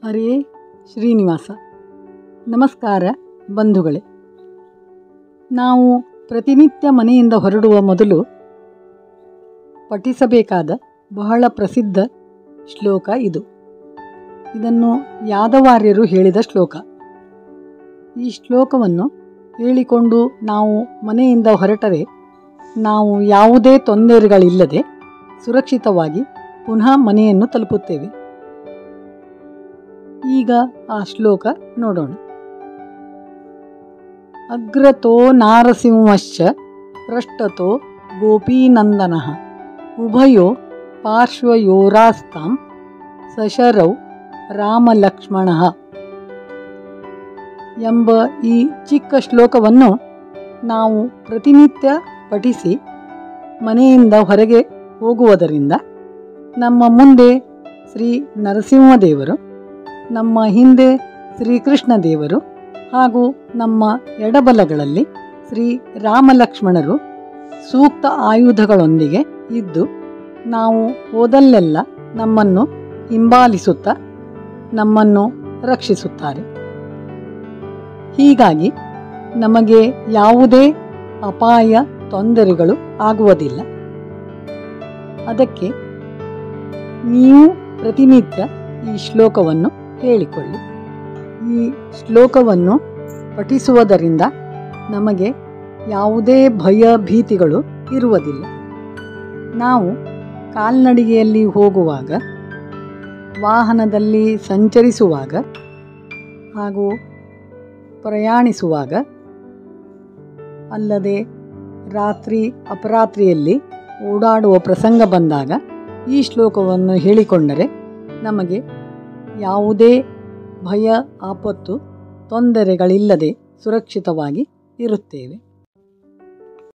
ಹರೇ ಶ್ರೀನಿವಾಸ ನಮಸ್ಕಾರ ಬಂಧುಗಳೇ ನಾವು ಪ್ರತಿನಿತ್ಯ ಮನೆಯಿಂದ ಹೊರಡುವ ಮೊದಲು ಪಠಿಸಬೇಕಾದ ಬಹಳ ಪ್ರಸಿದ್ಧ ಶ್ಲೋಕ ಇದು ಇದನ್ನು ಯಾದವಾರ್ಯರು ಹೇಳಿದ ಶ್ಲೋಕ ಈ ಶ್ಲೋಕವನ್ನು ಹೇಳಿಕೊಂಡು ನಾವು ಮನೆಯಿಂದ ಹೊರಟರೆ ನಾವು ಯಾವುದೇ ತೊಂದರೆಗಳಿಲ್ಲದೆ ಸುರಕ್ಷಿತವಾಗಿ ಪುನಃ ಮನೆಯನ್ನು ತಲುಪುತ್ತೇವೆ ಈಗ ಆ ಶ್ಲೋಕ ನೋಡೋಣ ಅಗ್ರತೋ ನಾರಸಿಂಹಶ್ಚ ಪೃಷ್ಠತೋ ಗೋಪೀನಂದನ ಉಭಯೋ ಪಾರ್ಶ್ವಯೋರಾಸ್ತಾಂ ಸಶರೌ ರಾಮಲಕ್ಷ್ಮಣ ಎಂಬ ಈ ಚಿಕ್ಕ ಶ್ಲೋಕವನ್ನು ನಾವು ಪ್ರತಿನಿತ್ಯ ಪಠಿಸಿ ಮನೆಯಿಂದ ಹೊರಗೆ ಹೋಗುವುದರಿಂದ ನಮ್ಮ ಮುಂದೆ ಶ್ರೀ ನರಸಿಂಹದೇವರು ನಮ್ಮ ಹಿಂದೆ ಶ್ರೀಕೃಷ್ಣ ದೇವರು ಹಾಗೂ ನಮ್ಮ ಎಡಬಲಗಳಲ್ಲಿ ಶ್ರೀ ರಾಮಲಕ್ಷ್ಮಣರು ಸೂಕ್ತ ಆಯುಧಗಳೊಂದಿಗೆ ಇದ್ದು ನಾವು ಹೋದಲ್ಲೆಲ್ಲ ನಮ್ಮನ್ನು ಹಿಂಬಾಲಿಸುತ್ತಾ ನಮ್ಮನ್ನು ರಕ್ಷಿಸುತ್ತಾರೆ ಹೀಗಾಗಿ ನಮಗೆ ಯಾವುದೇ ಅಪಾಯ ತೊಂದರೆಗಳು ಆಗುವುದಿಲ್ಲ ಅದಕ್ಕೆ ನೀವು ಪ್ರತಿನಿತ್ಯ ಈ ಶ್ಲೋಕವನ್ನು ಹೇಳಿಕೊಳ್ಳಿ ಈ ಶ್ಲೋಕವನ್ನು ಪಠಿಸುವುದರಿಂದ ನಮಗೆ ಯಾವುದೇ ಭಯ ಭೀತಿಗಳು ಇರುವುದಿಲ್ಲ ನಾವು ಕಾಲ್ನಡಿಗೆಯಲ್ಲಿ ಹೋಗುವಾಗ ವಾಹನದಲ್ಲಿ ಸಂಚರಿಸುವಾಗ ಹಾಗೂ ಪ್ರಯಾಣಿಸುವಾಗ ಅಲ್ಲದೆ ರಾತ್ರಿ ಅಪರಾತ್ರಿಯಲ್ಲಿ ಓಡಾಡುವ ಪ್ರಸಂಗ ಬಂದಾಗ ಈ ಶ್ಲೋಕವನ್ನು ಹೇಳಿಕೊಂಡರೆ ನಮಗೆ ಯಾವುದೇ ಭಯ ಆಪತ್ತು ತೊಂದರೆಗಳಿಲ್ಲದೆ ಸುರಕ್ಷಿತವಾಗಿ ಇರುತ್ತೇವೆ